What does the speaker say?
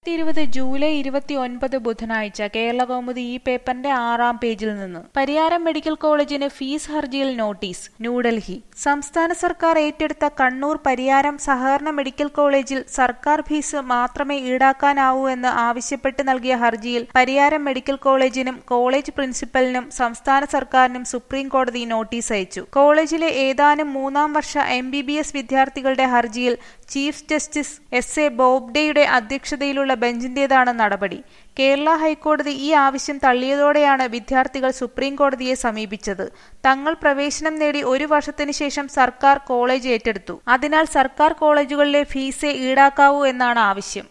ഇരുപത് ജൂലൈ ഇരുപത്തി ഒൻപത് ബുധനാഴ്ച കേരളകൗമുദി ഈ പേപ്പറിന്റെ ആറാം പേജിൽ നിന്ന് പരിയാരം മെഡിക്കൽ കോളേജിന് ഫീസ് ഹർജിയിൽ നോട്ടീസ് ന്യൂഡൽഹി സംസ്ഥാന സർക്കാർ ഏറ്റെടുത്ത കണ്ണൂർ പരിയാരം സഹകരണ മെഡിക്കൽ കോളേജിൽ സർക്കാർ ഫീസ് മാത്രമേ ഈടാക്കാനാവൂ എന്ന് ആവശ്യപ്പെട്ട് നൽകിയ ഹർജിയിൽ പരിയാരം മെഡിക്കൽ കോളേജിനും കോളേജ് പ്രിൻസിപ്പലിനും സംസ്ഥാന സർക്കാരിനും സുപ്രീം കോടതി നോട്ടീസ് അയച്ചു കോളേജിലെ ഏതാനും മൂന്നാം വർഷ എം വിദ്യാർത്ഥികളുടെ ഹർജിയിൽ ചീഫ് ജസ്റ്റിസ് എസ് എ ബോബ്ഡെയുടെ അധ്യക്ഷതയിലുള്ള ബെഞ്ചിന്റേതാണ് നടപടി കേരള ഹൈക്കോടതി ഈ ആവശ്യം തള്ളിയതോടെയാണ് വിദ്യാർത്ഥികൾ സുപ്രീം കോടതിയെ സമീപിച്ചത് തങ്ങൾ പ്രവേശനം നേടി ഒരു വർഷത്തിനു ശേഷം സർക്കാർ കോളേജ് ഏറ്റെടുത്തു അതിനാൽ സർക്കാർ കോളേജുകളിലെ ഫീസേ ഈടാക്കാവൂ എന്നാണ് ആവശ്യം